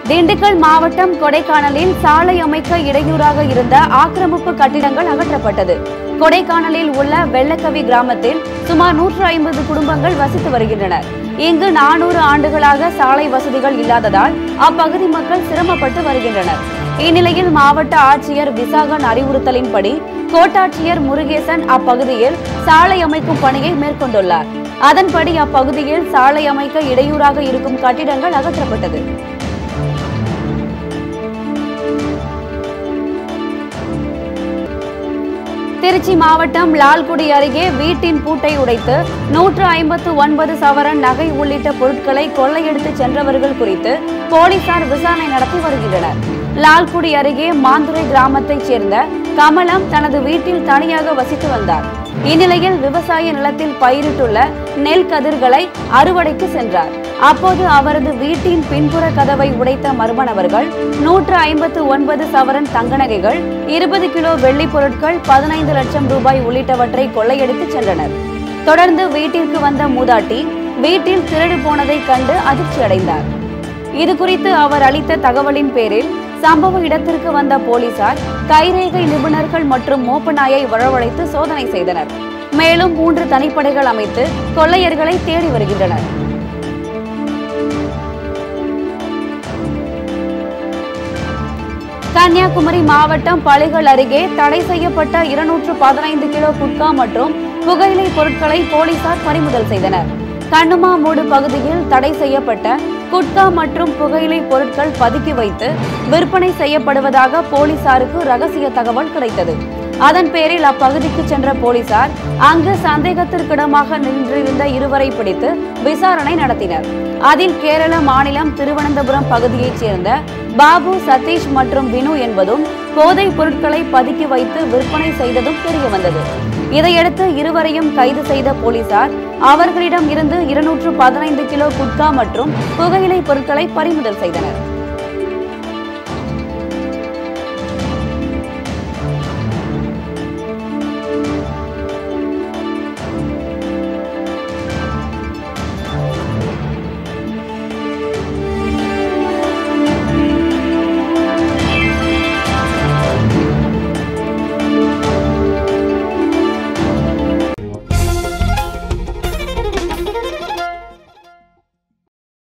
திண்டுக்கல் மாவட்டம் கொடைக்கானலில் சாலை அமைக்க இடையூறாக இருந்த ஆக்கிரமிப்பு கட்டிடங்கள் அகற்றப்பட்டது கொடைக்கானலில் உள்ள வெள்ளக்கவி கிராமத்தில் சுமார் நூற்று ஐம்பது குடும்பங்கள் வசித்து வருகின்றனர் இங்கு நானூறு ஆண்டுகளாக சாலை வசதிகள் இல்லாததால் அப்பகுதி மக்கள் சிரமப்பட்டு வருகின்றனர் இந்நிலையில் மாவட்ட ஆட்சியர் விசாகன் அறிவுறுத்தலின்படி கோட்டாட்சியர் முருகேசன் அப்பகுதியில் சாலை அமைக்கும் பணியை மேற்கொண்டுள்ளார் அதன்படி அப்பகுதியில் சாலை அமைக்க இடையூறாக இருக்கும் கட்டிடங்கள் அகற்றப்பட்டது திருச்சி மாவட்டம் லால்குடி அருகே வீட்டின் பூட்டை உடைத்து நூற்று ஐம்பத்து ஒன்பது சவரன் நகை உள்ளிட்ட பொருட்களை கொள்ளையடித்து சென்றவர்கள் குறித்து போலீசார் விசாரணை நடத்தி வருகின்றனர் லால்குடி அருகே மாந்துரை கிராமத்தைச் சேர்ந்த கமலம் தனது வீட்டில் தனியாக வசித்து வந்தார் இந்நிலையில் விவசாய நிலத்தில் பயிரிட்டுள்ள நெல் கதிர்களை அறுவடைக்கு சென்றார் அப்போது அவரது வீட்டின் பின்புற கதவை உடைத்த மர்ம நபர்கள் நூற்று ஐம்பத்து ஒன்பது சவரன் தங்க நகைகள் இருபது கிலோ வெள்ளி பொருட்கள் பதினைந்து லட்சம் ரூபாய் உள்ளிட்டவற்றை கொள்ளையடித்து சென்றனர் தொடர்ந்து வீட்டிற்கு வந்த மூதாட்டி வீட்டில் திருடு போனதைக் கண்டு அதிர்ச்சி அடைந்தார் இது குறித்து அவர் அளித்த தகவலின் பேரில் சம்பவ இடத்திற்கு வந்த போலீசார் கைரேகை நிபுணர்கள் மற்றும் மோப்ப நாயை வரவழைத்து சோதனை செய்தனர் மேலும் மூன்று தனிப்படைகள் அமைத்து கொள்ளையர்களை தேடி வருகின்றனர் கன்னியாகுமரி மாவட்டம் பளிகள் அருகே தடை செய்யப்பட்ட இருநூற்று பதினைந்து கிலோ குட்கா மற்றும் புகையிலை பொருட்களை போலீசார் பறிமுதல் செய்தனர் கண்ணுமாமூடு பகுதியில் தடை செய்யப்பட்ட குட்கா மற்றும் புகையிலை பொருட்கள் பதுக்கி வைத்து விற்பனை செய்யப்படுவதாக போலீசாருக்கு ரகசிய தகவல் கிடைத்தது அதன் பேரில் அப்பகுதிக்கு சென்ற போலீசார் அங்கு சந்தேகத்திற்கிடமாக நின்றிருந்த இருவரை பிடித்து விசாரணை நடத்தினர் அதில் கேரள மாநிலம் திருவனந்தபுரம் பகுதியைச் சேர்ந்த பாபு சதீஷ் மற்றும் வினு என்பதும் போதைப் பொருட்களை பதுக்கி வைத்து விற்பனை செய்ததும் தெரியவந்தது இதையடுத்து இருவரையும் கைது செய்த போலீசார் அவர்களிடம் இருந்து இருநூற்று பதினைந்து கிலோ குட்கா மற்றும் புகையிலை பொருட்களை பறிமுதல் செய்தனர்